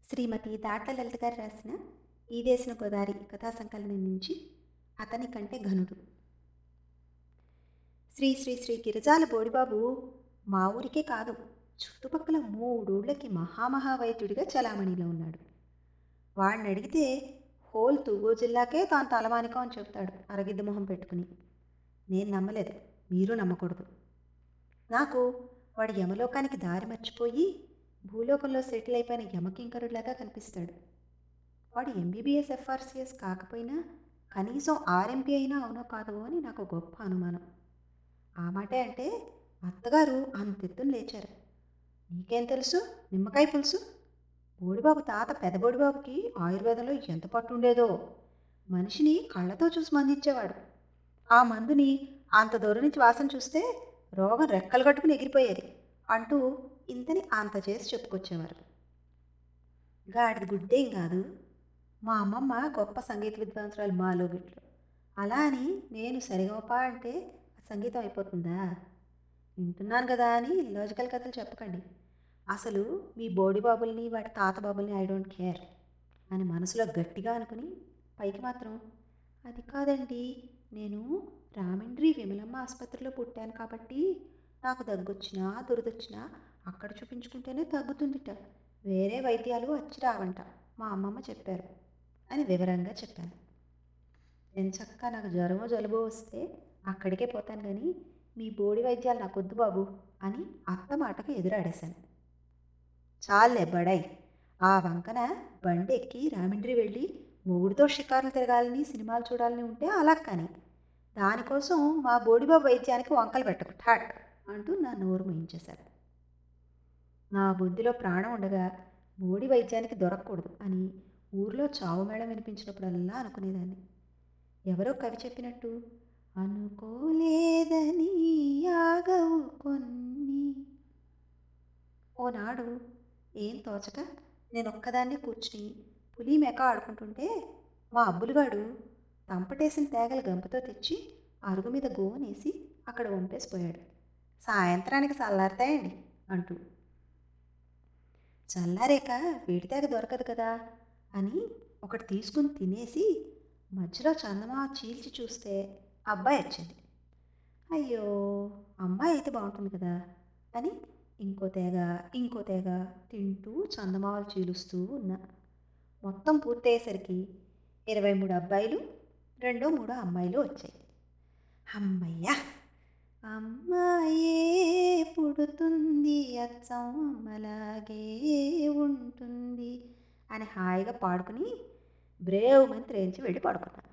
శ్రీమతి దాట్ల లలిత గారు రాసిన ఈ దేశన గోదారి కథా సంకలనం నుంచి అతని కంటే ఘనుడు శ్రీ శ్రీ శ్రీ గిరిజాల బోడిబాబు మా ఊరికే కాదు చుట్టుపక్కల మూడూళ్ళకి మహామహా వైద్యుడిగా చలామణిలో ఉన్నాడు వాడిని అడిగితే హోల్ తూగో జిల్లాకే తాను తలమానికం అని చెప్తాడు అరగిద్ద మొహం పెట్టుకుని నేను నమ్మలేదు మీరు నమ్మకూడదు నాకు వాడు యమలోకానికి దారి మర్చిపోయి భూలోకంలో సెటిల్ అయిపోయిన యమకింకరులాగా కనిపిస్తాడు వాడు ఎంబీబీఎస్ ఎఫ్ఆర్సిఎస్ కాకపోయినా కనీసం ఆర్ఎంపీ అయినా అవునో కాదో అని నాకు గొప్ప అనుమానం ఆ మాటే అంటే అత్తగారు అంతెత్తున లేచారు నీకేం తెలుసు నిమ్మకాయ పులుసు బోడిబాబు తాత పెద్ద బోడిబాబుకి ఆయుర్వేదంలో ఎంత పట్టు ఉండేదో మనిషిని కళ్ళతో చూసి మందించేవాడు ఆ మందుని అంత దూరం నుంచి వాసన చూస్తే రోగం రెక్కలు కట్టుకుని ఎగిరిపోయేది అంటూ ఇంతని అంత చేసి చెప్పుకొచ్చేవారు గాడిది గుడ్డేం కాదు మా అమ్మమ్మ గొప్ప సంగీత విద్వాంసురాలు మాలో గిట్లు అలా అని నేను సరిగమప అంటే సంగీతం అయిపోతుందా వింటున్నాను కదా అని లాజికల్ కథలు చెప్పకండి అసలు మీ బోడి బాబుల్ని వాటి తాత బాబుల్ని ఐ డోంట్ కేర్ అని మనసులో గట్టిగా అనుకుని పైకి మాత్రం అది కాదండి నేను రామండ్రి విమలమ్మ ఆసుపత్రిలో పుట్టాను కాబట్టి నాకు దగ్గొచ్చినా దురదొచ్చినా అక్కడ చూపించుకుంటేనే తగ్గుతుందిట వేరే వైద్యాలు వచ్చి రావంట మా అమ్మమ్మ చెప్పారు అని వివరంగా చెప్పాను ఎంచక్క నాకు జ్వరమో జలుబో వస్తే అక్కడికే పోతాను కానీ మీ బోడి వైద్యాలు నాకు వద్దు బాబు అని అత్త మాటకు ఎదురాడేశాను చాలే బడాయి ఆ వంకన బండి ఎక్కి రామిండ్రి వెళ్ళి మొగుడితో షికారులు తిరగాలని సినిమాలు చూడాలని ఉంటే అలా కానీ దానికోసం మా బోడిబాబు వైద్యానికి వంకలు పెట్టకు ఠాట్ అంటూ నా నోరు ముయించేశారు నా బుద్ధిలో ప్రాణం ఉండగా బోడి వైద్యానికి దొరకకూడదు అని ఊర్లో చావు మేళం వినిపించినప్పుడల్లా అనుకునేదాన్ని ఎవరో కవి చెప్పినట్టు అనుకోలేదని ఆగవు కొన్ని ఓనాడు ఏం తోచక నేను ఒక్కదాన్నే కూర్చుని పులి మెక ఆడుకుంటుంటే మా అబ్బులుగాడు తంపటేసిన తేగల గంపతో తెచ్చి అరుగు మీద గోనేసి అక్కడ వంపేసిపోయాడు సాయంత్రానికి చల్లారుతాయండి అంటూ చల్లారేక వేడితేగ దొరకదు కదా అని ఒకటి తీసుకుని తినేసి మధ్యలో చందమా చీల్చి చూస్తే అబ్బాయి వచ్చింది అయ్యో అమ్మాయి అయితే బాగుంటుంది కదా అని ఇంకో తేగ ఇంకో తేగ తింటూ చందమావలు చీలుస్తూ ఉన్నా మొత్తం పూర్తయ్యేసరికి ఇరవై మూడు అబ్బాయిలు రెండో మూడో అమ్మాయిలు వచ్చాయి అమ్మయ్యా అమ్మాయే పుడుతుంది అచ్చం అమ్మలాగే ఉంటుంది అని హాయిగా పాడుకుని బ్రేవ్ మంత్రి త్రేంచి వెళ్ళి పడుకున్నాను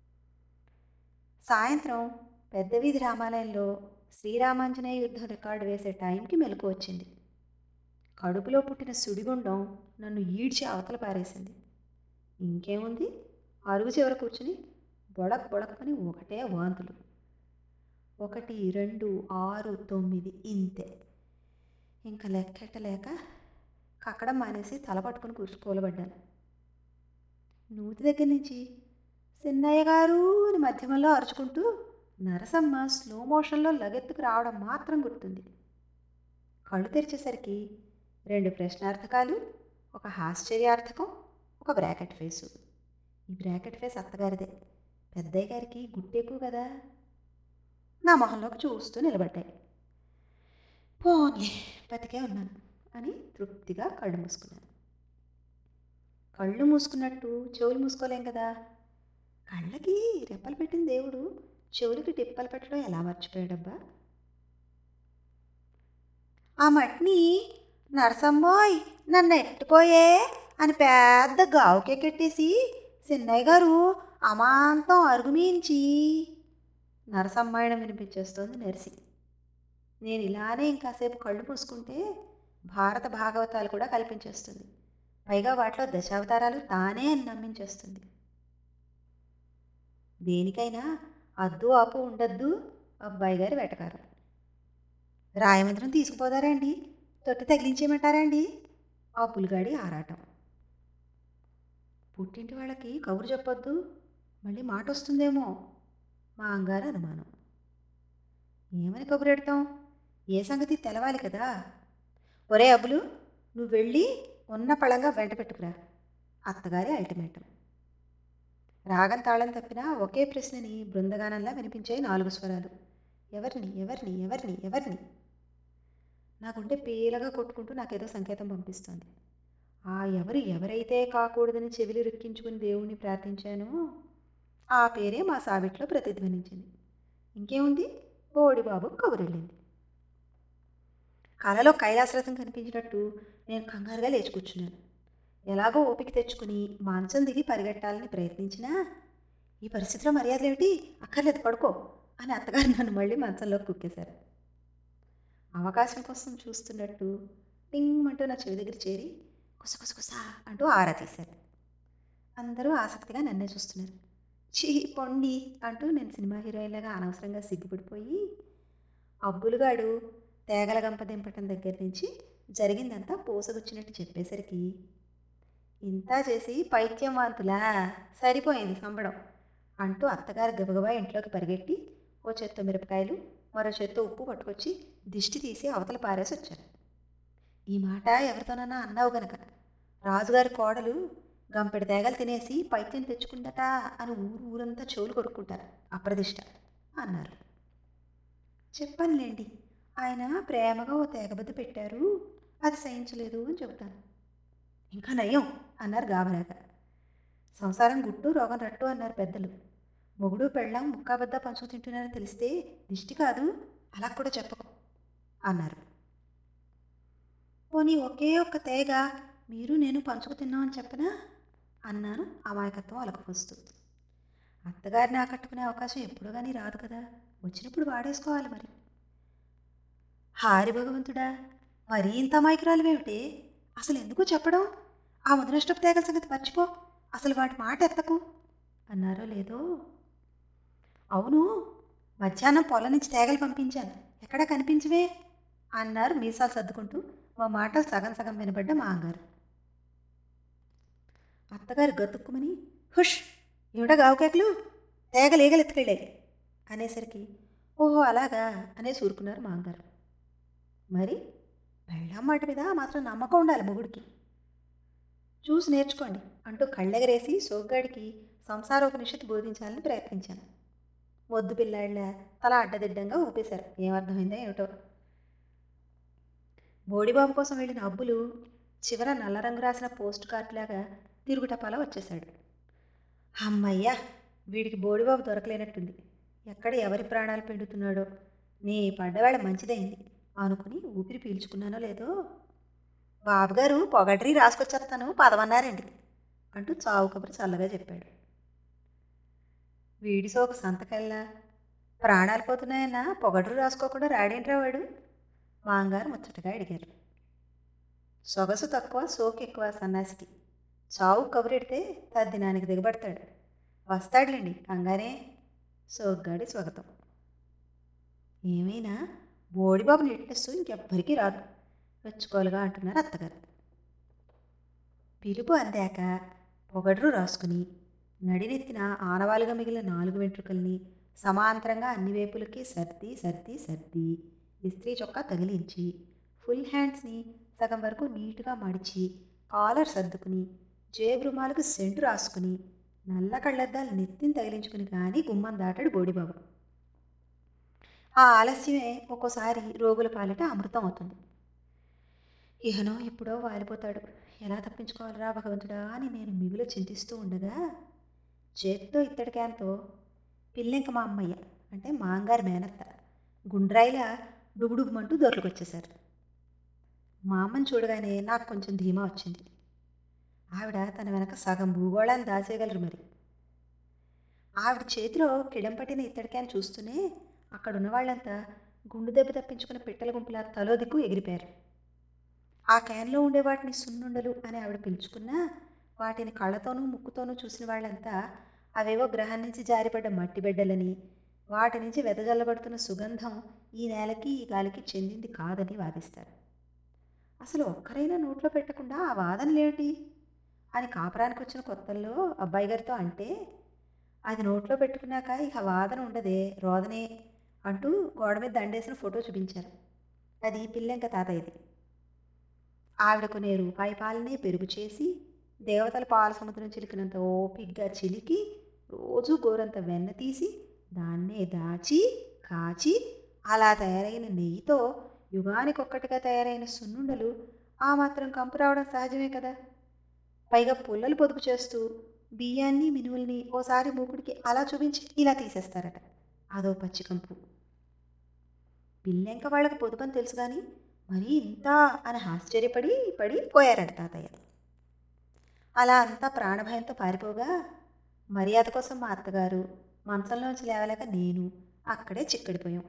సాయంత్రం పెద్ద వీధి రామాలయంలో శ్రీరామాంజనేయ యుద్ధం రికార్డు వేసే టైంకి మెలకు వచ్చింది కడుపులో పుట్టిన సుడిగుండం నన్ను ఈడ్చి అవతల పారేసింది ఇంకేముంది అరుగు చివర కూర్చుని బొడక్ బొడక్కని ఒకటే వాంతులు ఒకటి రెండు ఆరు తొమ్మిది ఇంతే ఇంకా లెక్కెట్టలేక కక్కడం మానేసి తల పట్టుకుని కూర్చుకోలబడ్డాను నూతి దగ్గర నుంచి సిన్నయ్య గారు అని మధ్యమంలో అరుచుకుంటూ నరసమ్మ స్లో మోషన్లో లగెత్తుకు రావడం మాత్రం గుర్తుంది కళ్ళు తెరిచేసరికి రెండు ప్రశ్నార్థకాలు ఒక ఆశ్చర్యార్థకం ఒక బ్రాకెట్ ఫేసు ఈ బ్రాకెట్ ఫేస్ అత్తగారిదే పెద్దయ్య గారికి గుట్టెక్కువ కదా నా మొహంలోకి చూస్తూ నిలబడ్డాయి పోన్లే బతికే ఉన్నాను అని తృప్తిగా కళ్ళు మూసుకున్నాను కళ్ళు మూసుకున్నట్టు చెవులు మూసుకోలేం కదా కళ్ళకి రెప్పలు పెట్టిన దేవుడు చెవులకి టిప్పలు పెట్టడం ఎలా మర్చిపోయాడబ్బా ఆ మట్ని నరసమ్మోయ్ నన్ను ఎట్టుకోయే అని పెద్ద గావుకెక్కెట్టేసి సిన్నయ్య గారు అమాంతం అరుగుమించి నరసమ్మాయడం వినిపించేస్తోంది నరిసి నేను ఇలానే ఇంకాసేపు కళ్ళు మూసుకుంటే భారత భాగవతాలు కూడా కల్పించేస్తుంది పైగా వాటిలో దశావతారాలు తానే అని నమ్మించేస్తుంది దేనికైనా అద్దు ఆపు ఉండద్దు అబ్బాయి గారి వెటకారం రాయమంత్రం తీసుకుపోతారండి తొట్టి తగిలించేయమంటారండి ఆ పులిగాడి ఆరాటం పుట్టింటి వాళ్ళకి కబురు చెప్పొద్దు మళ్ళీ మాట వస్తుందేమో మా అంగారు అనుమానం ఏమని కబురెడతాం ఏ సంగతి తెలవాలి కదా ఒరే అబ్బులు నువ్వు వెళ్ళి ఉన్న పళంగా వెంట పెట్టుకురా అత్తగారి అల్టిమేటం రాగం తాళం తప్పినా ఒకే ప్రశ్నని బృందగానంలా వినిపించాయి నాలుగు స్వరాలు ఎవరిని ఎవరిని ఎవరిని ఎవరిని నా గుండె పీలగా కొట్టుకుంటూ నాకేదో సంకేతం పంపిస్తోంది ఆ ఎవరు ఎవరైతే కాకూడదని చెవిలి రిక్కించుకుని దేవుణ్ణి ప్రార్థించానో ఆ పేరే మా సావిట్లో ప్రతిధ్వనించింది ఇంకేముంది బోడిబాబు కబురెళ్ళింది కలలో కైలాసరథం కనిపించినట్టు నేను కంగారుగా లేచి కూర్చున్నాను ఎలాగో ఓపిక తెచ్చుకుని మంచం దిగి పరిగెట్టాలని ప్రయత్నించినా ఈ పరిస్థితిలో మర్యాదలేమిటి అక్కర్లేదు పడుకో అని అత్తగారు నన్ను మళ్ళీ మంచంలోకి కుక్కేశారు అవకాశం కోసం చూస్తున్నట్టు టింగ్ అంటూ నా చెవి దగ్గర చేరి కుసకుసకుసా అంటూ ఆరా తీశారు అందరూ ఆసక్తిగా నన్నే చూస్తున్నారు చీ పొండి అంటూ నేను సినిమా హీరోయిన్లాగా అనవసరంగా సిగ్గుపడిపోయి అబ్బులుగాడు తేగల గంప దింపటం దగ్గర నుంచి జరిగిందంతా పూసగొచ్చినట్టు చెప్పేసరికి ఇంతా చేసి పైత్యం వాంతులా సరిపోయింది సంబడం అంటూ అత్తగారు గబగబా ఇంట్లోకి పరిగెట్టి ఓ చేత్తో మిరపకాయలు మరో చేత్తో ఉప్పు పట్టుకొచ్చి దిష్టి తీసి అవతల పారేసి వచ్చారు ఈ మాట ఎవరితోనన్నా అన్నావు గనక రాజుగారి కోడలు గంపెడి తేగలు తినేసి పైత్యం తెచ్చుకుందట అని ఊరు ఊరంతా చెవులు కొరుక్కుంటారు అప్రదిష్ట అన్నారు చెప్పనులేండి ఆయన ప్రేమగా ఓ తేగబద్ద పెట్టారు అది సహించలేదు అని చెబుతాను ఇంకా నయం అన్నారు గాబరాగా సంసారం గుట్టు రోగం రట్టు అన్నారు పెద్దలు మొగుడు పెళ్ళం ముక్కాబద్ద పంచుకు తింటున్నారని తెలిస్తే దిష్టి కాదు అలా కూడా చెప్పకు అన్నారు పోనీ ఒకే ఒక్క తేగ మీరు నేను పంచుకు తిన్నామని చెప్పనా అన్నాను అమాయకత్వం అలకపోస్తూ అత్తగారిని ఆకట్టుకునే అవకాశం ఎప్పుడో కానీ రాదు కదా వచ్చినప్పుడు వాడేసుకోవాలి మరి హారి భగవంతుడా మరీ ఇంత అమాయకురాలువేమిటి అసలు ఎందుకు చెప్పడం ఆ ముదనష్టపు తేగల సంగతి మర్చిపో అసలు వాటి మాట ఎత్తకు అన్నారో లేదో అవును మధ్యాహ్నం పొలం నుంచి తేగలు పంపించాను ఎక్కడా కనిపించవే అన్నారు మీసాలు సర్దుకుంటూ మా మాటలు సగం సగం వినబడ్డ మా అంగారు అత్తగారు గతుక్కుమని హుష్ ఏమిటా గావుకేకలు తేగలు ఈగలు ఎత్తుకెళ్ళే అనేసరికి ఓహో అలాగా అనే ఊరుకున్నారు మా అంగారు మరి పెళ్ళాం మాట మీద మాత్రం నమ్మకం ఉండాలి మొగుడికి చూసి నేర్చుకోండి అంటూ కళ్ళెగరేసి సోగ్గాడికి సంసారోపనిషత్తు బోధించాలని ప్రయత్నించాను వద్దు పిల్లాళ్ళ తల అడ్డదిడ్డంగా ఊపేశారు ఏమర్థమైందో ఏమిటో బోడిబాబు కోసం వెళ్ళిన అబ్బులు చివర నల్ల రంగు రాసిన పోస్ట్ కార్డ్ లాగా తిరుగుటపాల వచ్చేశాడు అమ్మయ్యా వీడికి బోడిబాబు దొరకలేనట్టుంది ఎక్కడ ఎవరి ప్రాణాలు పిండుతున్నాడో నీ పడ్డవాళ్ళ మంచిదైంది అనుకుని ఊపిరి పీల్చుకున్నానో లేదో బాబుగారు పొగడ్రీ రాసుకొచ్చేస్తాను పదవన్నారండి అంటూ చావు కబురు చల్లగా చెప్పాడు వీడి సోకు సంతకల్లా ప్రాణాలు పోతున్నాయన్నా పొగడ్రు రాసుకోకుండా రాడేంట్రా వాడు మాంగారు ముచ్చటగా అడిగారు సొగసు తక్కువ సోకు ఎక్కువ సన్నాసికి చావు కబురెడితే తద్దినానికి దిగబడతాడు వస్తాడులేండి కంగానే సోగ్గాడి స్వాగతం ఏమైనా బోడిబాబు నెట్నెస్ ఇంకెవ్వరికీ రాదు మెచ్చుకోలుగా అంటున్నారు అత్తగారు పిలుపు అందాక పొగడ్రు రాసుకుని నడినెత్తిన ఆనవాలుగా మిగిలిన నాలుగు వెంట్రుకల్ని సమాంతరంగా అన్ని వైపులకి సర్ది సర్ది సర్ది ఇస్త్రీ చొక్కా తగిలించి ఫుల్ హ్యాండ్స్ని సగం వరకు నీట్గా మడిచి కాలర్ సర్దుకుని జేబు రుమాలకు సెంటు రాసుకుని నల్ల కళ్ళద్దాలు నెత్తిని తగిలించుకుని కానీ గుమ్మం దాటాడు బోడిబాబు ఆ ఆలస్యమే ఒక్కోసారి రోగుల పాలిట అమృతం అవుతుంది ఇహనో ఎప్పుడో వాలిపోతాడు ఎలా తప్పించుకోవాలరా భగవంతుడా అని నేను మిగులు చింతిస్తూ ఉండగా చేత్తో ఇత్తడి క్యాన్తో పిల్లెంక మా అమ్మయ్య అంటే మాంగారు మేనత్త గుండ్రాయిలా డుబుడుబుమంటూ దొరకొచ్చేశారు మా అమ్మని చూడగానే నాకు కొంచెం ధీమా వచ్చింది ఆవిడ తన వెనక సగం భూగోళాన్ని దాచేయగలరు మరి ఆవిడ చేతిలో కిడం పట్టిన ఇత్తడి క్యాన్ చూస్తూనే అక్కడ ఉన్న వాళ్ళంతా గుండు దెబ్బ తప్పించుకున్న పిట్టల గుంపులా తలో దిక్కు ఎగిరిపోయారు ఆ క్యాన్లో ఉండే వాటిని సున్నుండలు అని ఆవిడ పిలుచుకున్నా వాటిని కళ్ళతోనూ ముక్కుతోనూ చూసిన వాళ్ళంతా అవేవో గ్రహం నుంచి జారిపడ్డ మట్టి బిడ్డలని వాటి నుంచి వెదజల్లబడుతున్న సుగంధం ఈ నేలకి ఈ గాలికి చెందింది కాదని వాదిస్తారు అసలు ఒక్కరైనా నోట్లో పెట్టకుండా ఆ వాదనలేమిటి అని కాపురానికి వచ్చిన కొత్తల్లో అబ్బాయి గారితో అంటే అది నోట్లో పెట్టుకున్నాక ఇక వాదన ఉండదే రోదనే అంటూ గోడ మీద దండేసిన ఫోటో చూపించారు అది పిల్లెంక తాతయ్యది ఆవిడ కొనే రూపాయి పాలనే పెరుగు చేసి దేవతల పాల సముద్రం చిలికినంత ఓపిగ్గా చిలికి రోజు గోరంత వెన్న తీసి దాన్నే దాచి కాచి అలా తయారైన నెయ్యితో యుగానికొక్కటిగా తయారైన సున్నుండలు ఆ మాత్రం కంపు రావడం సహజమే కదా పైగా పుల్లలు పొదుపు చేస్తూ బియ్యాన్ని మినువుల్ని ఓసారి మూకుడికి అలా చూపించి ఇలా తీసేస్తారట అదో పచ్చి కంపు పిల్లెంక వాళ్ళకి పొదుపని తెలుసు కానీ మరీ ఇంత అని ఆశ్చర్యపడి పడి పోయారట తాతయ్య అలా అంతా ప్రాణభయంతో పారిపోగా మర్యాద కోసం మా అత్తగారు మంచంలోంచి లేవలేక నేను అక్కడే చిక్కడిపోయాం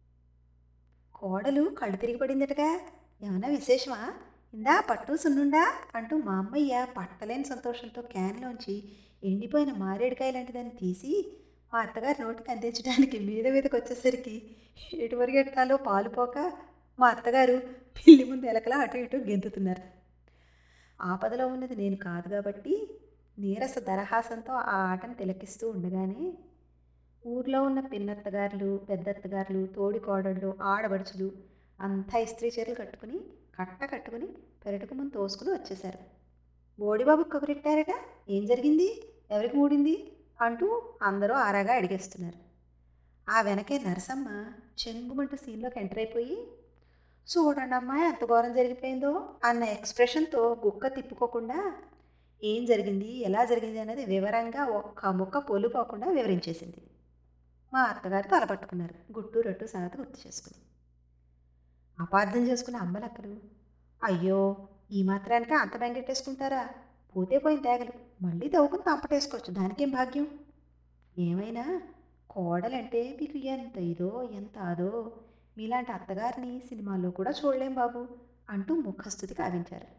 కోడలు కళ్ళు తిరిగి పడిందటగా ఏమన్నా విశేషమా ఇందా పట్టు సున్నుండా అంటూ మా అమ్మయ్య పట్టలేని సంతోషంతో క్యాన్లోంచి ఎండిపోయిన మారేడుకాయ లాంటి దాన్ని తీసి మా అత్తగారి నోటికి అందించడానికి మీద మీదకి వచ్చేసరికి ఎటు పరిగెట్టాలో పాలుపోక మా అత్తగారు పిల్లి ముందు ఎలకలా అటు ఇటు గెంతుతున్నారు ఆపదలో ఉన్నది నేను కాదు కాబట్టి నీరస దరహాసంతో ఆ ఆటను తిలకిస్తూ ఉండగానే ఊర్లో ఉన్న పిన్నత్తగారులు పెద్దత్తగారులు తోడి కోడళ్ళు ఆడబడుచులు అంతా ఇస్త్రీ చీరలు కట్టుకుని కట్ట కట్టుకుని పెరటకు ముందు తోసుకుని వచ్చేశారు బోడిబాబు కబురెట్టారట ఏం జరిగింది ఎవరికి మూడింది అంటూ అందరూ ఆరాగా అడిగేస్తున్నారు ఆ వెనకే నరసమ్మ చెంగుమంటూ సీన్లోకి ఎంటర్ అయిపోయి చూడండి అమ్మాయి ఎంత ఘోరం జరిగిపోయిందో అన్న ఎక్స్ప్రెషన్తో గుక్క తిప్పుకోకుండా ఏం జరిగింది ఎలా జరిగింది అనేది వివరంగా ఒక్క ముక్క పోలుపోకుండా వివరించేసింది మా అత్తగారు తలపట్టుకున్నారు గుట్టు రట్టు సంగతి గుర్తు చేసుకుని అపార్థం చేసుకున్న అమ్మలక్కలు అయ్యో ఈ మాత్రానికి అంత బెంగెట్టేసుకుంటారా పోతే పోయిన తేగలు మళ్ళీ తవ్వుకుని తంపటేసుకోవచ్చు దానికేం భాగ్యం ఏమైనా కోడలంటే మీకు ఎంత ఇదో ఎంత అదో మీలాంటి అత్తగారిని సినిమాల్లో కూడా చూడలేం బాబు అంటూ ముఖస్థుతి కావించారు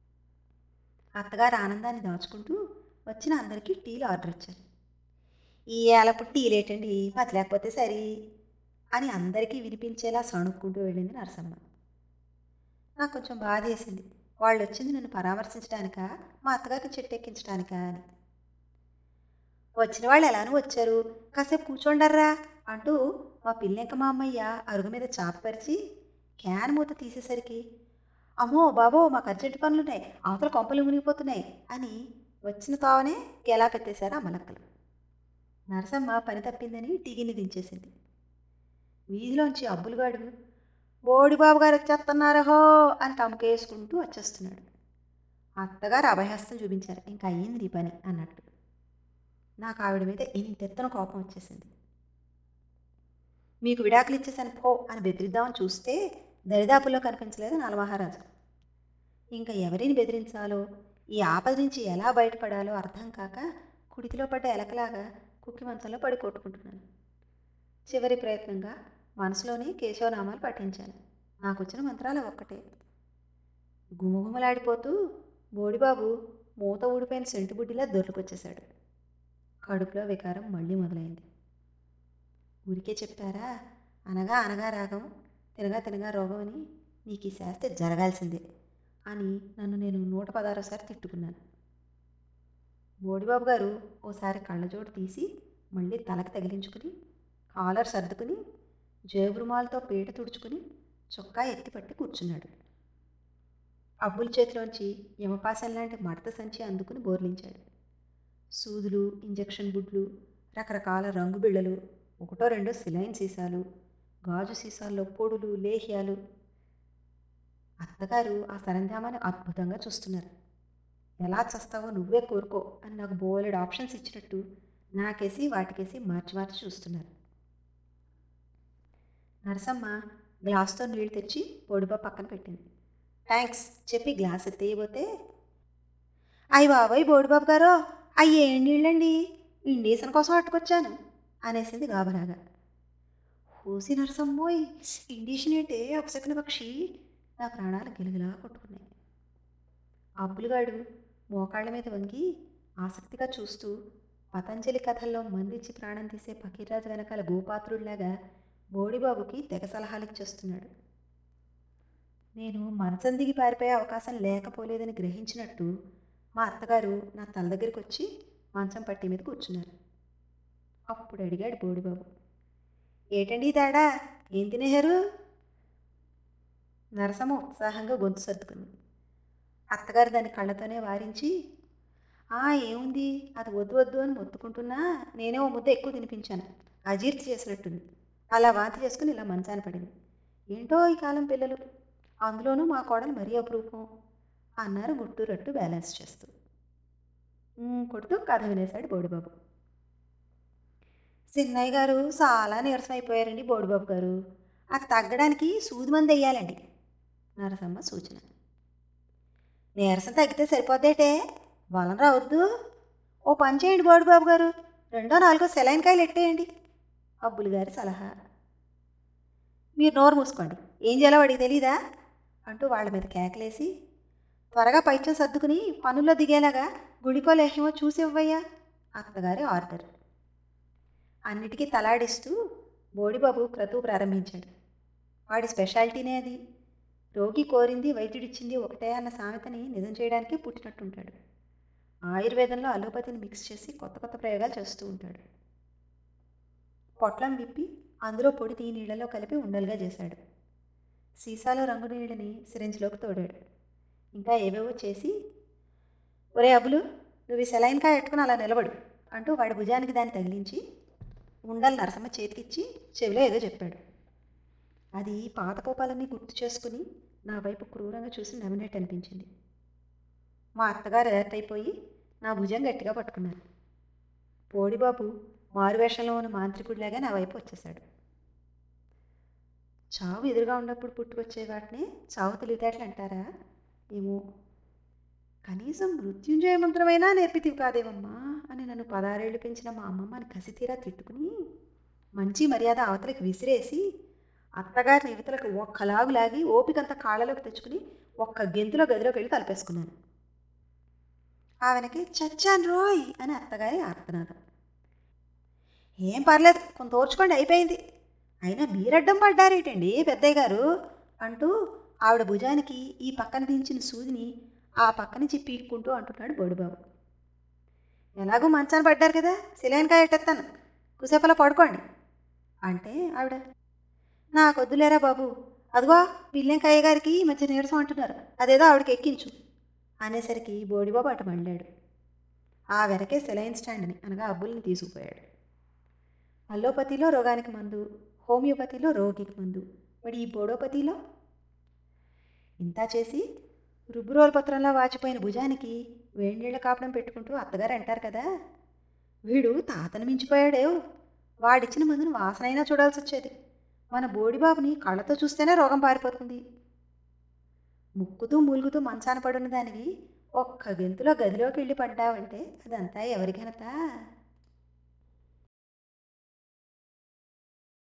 అత్తగారు ఆనందాన్ని దాచుకుంటూ వచ్చిన అందరికీ టీలు ఆర్డర్ ఇచ్చారు ఈ ఏలప్పుడు టీ లేటండి పతి లేకపోతే సరి అని అందరికీ వినిపించేలా సణుక్కుంటూ వెళ్ళింది నరసమ్మ నాకు కొంచెం బాధ వేసింది వాళ్ళు వచ్చింది నన్ను పరామర్శించడానికా మా అత్తగారిని చెట్టెక్కించడానికా అని వచ్చిన వాళ్ళు ఎలానూ వచ్చారు కాసేపు కూర్చోండర్రా అంటూ మా పిల్లెంక మా అమ్మయ్య అరుగు మీద చాపపరిచి క్యాన్ మూత తీసేసరికి అమ్మో బాబో మాకు అర్జెంట్ పనులున్నాయి అవతల కొంపలు మునిగిపోతున్నాయి అని వచ్చిన తావనే గెలా పెట్టేశారు అమ్మలక్కలు నరసమ్మ పని తప్పిందని టీగిని దించేసింది వీధిలోంచి అబ్బులుగాడు బోడిబాబు గారు వచ్చేస్తున్నారహో అని తమకేసుకుంటూ వచ్చేస్తున్నాడు అత్తగారు అభయహస్తం చూపించారు ఇంకా అయ్యింది నీ పని అన్నట్టు నాకు ఆవిడ మీద ఇంతెత్తన కోపం వచ్చేసింది మీకు విడాకులు ఇచ్చేసాను పో అని బెదిరిద్దామని చూస్తే దరిదాపుల్లో కనిపించలేదు నలమహారాజు ఇంకా ఎవరిని బెదిరించాలో ఈ ఆపద నుంచి ఎలా బయటపడాలో అర్థం కాక కుడితిలో పడ్డ ఎలకలాగా కుక్కి మంచంలో పడి కొట్టుకుంటున్నాను చివరి ప్రయత్నంగా మనసులోనే కేశవనామాలు పఠించాను నాకు వచ్చిన మంత్రాలు ఒక్కటే గుమగుమలాడిపోతూ బోడిబాబు మూత ఊడిపోయిన సెంటు బుడ్డిలా దొర్లుకొచ్చేశాడు కడుపులో వికారం మళ్ళీ మొదలైంది ఊరికే చెప్పారా అనగా అనగా రాగం తినగా తినగా రోగం అని నీకు ఈ శాస్త్రి జరగాల్సిందే అని నన్ను నేను నూట పదారోసారి తిట్టుకున్నాను బోడిబాబు గారు ఓసారి కళ్ళజోడు తీసి మళ్ళీ తలకు తగిలించుకుని కాలర్ సర్దుకుని జేబురుమాలతో పీట తుడుచుకుని చొక్కా ఎత్తిపట్టి కూర్చున్నాడు అబ్బుల చేతిలోంచి యమపాసం లాంటి మడత సంచి అందుకుని బోర్లించాడు సూదులు ఇంజెక్షన్ బుడ్లు రకరకాల రంగు బిళ్ళలు ఒకటో రెండో సిలైన్ సీసాలు గాజు సీసాల్లో పొడులు లేహ్యాలు అత్తగారు ఆ సరంజామాన్ని అద్భుతంగా చూస్తున్నారు ఎలా చస్తావో నువ్వే కోరుకో అని నాకు బోలెడు ఆప్షన్స్ ఇచ్చినట్టు నాకేసి వాటికేసి మార్చి మార్చి చూస్తున్నారు నరసమ్మ గ్లాస్తో నీళ్లు తెచ్చి పొడిబా పక్కన పెట్టింది థ్యాంక్స్ చెప్పి గ్లాస్ ఎత్తేయబోతే అయ్యి బాబాయ్ బోడిబాబు గారో అయ్యే నీళ్ళండి ఇండీసన్ కోసం పట్టుకొచ్చాను అనేసింది గాబరాగా హూసి నరసమ్మోయ్ ఇండీషన్ ఏంటే అపశకున పక్షి నా ప్రాణాలు గిలగిలా కొట్టుకున్నాయి అబ్బులుగాడు మోకాళ్ళ మీద వంగి ఆసక్తిగా చూస్తూ పతంజలి కథల్లో మందిచ్చి ప్రాణం తీసే ఫకీర్రాజు వెనకాల గోపాత్రుడిలాగా బోడిబాబుకి తెగ సలహాలు ఇచ్చేస్తున్నాడు నేను మనసం దిగి పారిపోయే అవకాశం లేకపోలేదని గ్రహించినట్టు మా అత్తగారు నా తల దగ్గరికి వచ్చి మంచం పట్టి మీద కూర్చున్నారు అప్పుడు అడిగాడు బోడిబాబు ఏటండి ఈ తేడా ఏం తినేశారు నరసమ్మ ఉత్సాహంగా గొంతు సర్దుకుంది అత్తగారు దాని కళ్ళతోనే వారించి ఆ ఏముంది అది వద్దు వద్దు అని మొత్తుకుంటున్నా నేనే ఓ ముద్ద ఎక్కువ తినిపించాను అజీర్తి చేసినట్టుంది అలా వాంతి చేసుకుని ఇలా మంచాన పడింది ఏంటో ఈ కాలం పిల్లలు అందులోనూ మా కోడలు మరీ అపురూపం అన్నారు గుట్టు బ్యాలెన్స్ చేస్తూ "ఉమ్," కొడుతూ కథ వినేశాడు బోడిబాబు సిన్నయ్య గారు చాలా నీరసం అయిపోయారండి బోడిబాబు గారు అది తగ్గడానికి సూది మంది వెయ్యాలండి నరసమ్మ సూచన నీరసం తగ్గితే సరిపోద్దేటే బలం రావద్దు ఓ పని చేయండి బోడిబాబు గారు రెండో నాలుగో సెలైన్ కాయలు ఎట్టేయండి అబ్బులు గారి సలహా మీరు నోరు మూసుకోండి ఏం చేయాలో వాడికి తెలీదా అంటూ వాళ్ళ మీద కేకలేసి త్వరగా పైచం సర్దుకుని పనుల్లో దిగేలాగా గుడికో లేహ్యమో చూసి ఇవ్వయ్యా అత్తగారి ఆర్డర్ అన్నిటికీ తలాడిస్తూ బోడిబాబు క్రతువు ప్రారంభించాడు వాడి స్పెషాలిటీనే అది రోగి కోరింది వైద్యుడిచ్చింది ఒకటే అన్న సామెతని నిజం చేయడానికే పుట్టినట్టుంటాడు ఆయుర్వేదంలో అలోపతిని మిక్స్ చేసి కొత్త కొత్త ప్రయోగాలు చేస్తూ ఉంటాడు పొట్లం విప్పి అందులో పొడి తీ నీళ్ళలో కలిపి ఉండలుగా చేశాడు సీసాలో రంగు నీళ్ళని సిరింజ్లోకి తోడాడు ఇంకా ఏవేవో చేసి ఒరే అబులు నువ్వు ఈ సెలైన్ కాయ ఎట్టుకుని అలా నిలబడు అంటూ వాడి భుజానికి దాన్ని తగిలించి ఉండలు నరసమ్మ చేతికిచ్చి చెవిలో ఏదో చెప్పాడు అది పాత కోపాలన్నీ గుర్తు చేసుకుని నా వైపు క్రూరంగా చూసి నవ్వినట్టు అనిపించింది మా అత్తగారు అలర్ట్ అయిపోయి నా భుజం గట్టిగా పట్టుకున్నారు పోడిబాబు మారువేషంలో ఉన్న మాంత్రికుడిలాగా నా వైపు వచ్చేశాడు చావు ఎదురుగా ఉన్నప్పుడు పుట్టుకొచ్చే వాటిని చావు తెలివితేటలు అంటారా ఏమో కనీసం మృత్యుంజయ మంత్రమైనా నేర్పితివి కాదేమమ్మా అని నన్ను పదారేళ్ళు పెంచిన మా అమ్మమ్మని కసితీరా తిట్టుకుని మంచి మర్యాద అవతలకి విసిరేసి అత్తగారి యువతలకు ఒక్కలాగు లాగి ఓపికంత కాళ్ళలోకి తెచ్చుకుని ఒక్క గెంతులో గదిలోకి వెళ్ళి తలపేసుకున్నాను ఆమెనకి చచ్చాను రోయ్ అని అత్తగారి ఆర్తనాదం ఏం పర్లేదు కొంత ఓర్చుకోండి అయిపోయింది అయినా మీరడ్డం పడ్డారేటండి పెద్దయ్య గారు అంటూ ఆవిడ భుజానికి ఈ పక్కన దించిన సూదిని ఆ పక్క నుంచి పీక్కుంటూ అంటున్నాడు బోడిబాబు ఎలాగో మంచాన పడ్డారు కదా సిలైన్కాయ ఎట్టేస్తాను కుసేపలా పడుకోండి అంటే ఆవిడ నాకొద్దులేరా బాబు అదిగో పిల్లెంకాయ గారికి ఈ మధ్య నీరసం అంటున్నారు అదేదో ఆవిడకి ఎక్కించు అనేసరికి బోడిబాబు అటు మళ్ళాడు ఆ వెనకే సెలైన్ స్టాండ్ని అనగా అబ్బుల్ని తీసుకుపోయాడు అల్లోపతిలో రోగానికి మందు హోమియోపతిలో రోగికి మందు మరి ఈ బోడోపతిలో ఇంతా చేసి రుబ్బురోలు పత్రంలో వాచిపోయిన భుజానికి వేడినీళ్ళ కాపడం పెట్టుకుంటూ అత్తగారు అంటారు కదా వీడు తాతను మించిపోయాడే వాడిచ్చిన మందును వాసనైనా చూడాల్సి వచ్చేది మన బోడిబాబుని కళ్ళతో చూస్తేనే రోగం పారిపోతుంది ముక్కుతూ మూలుగుతూ మంచాన పడున్న దానివి ఒక్క గెంతులో గదిలోకి వెళ్ళి పడ్డావంటే అదంతా ఎవరి ఘనత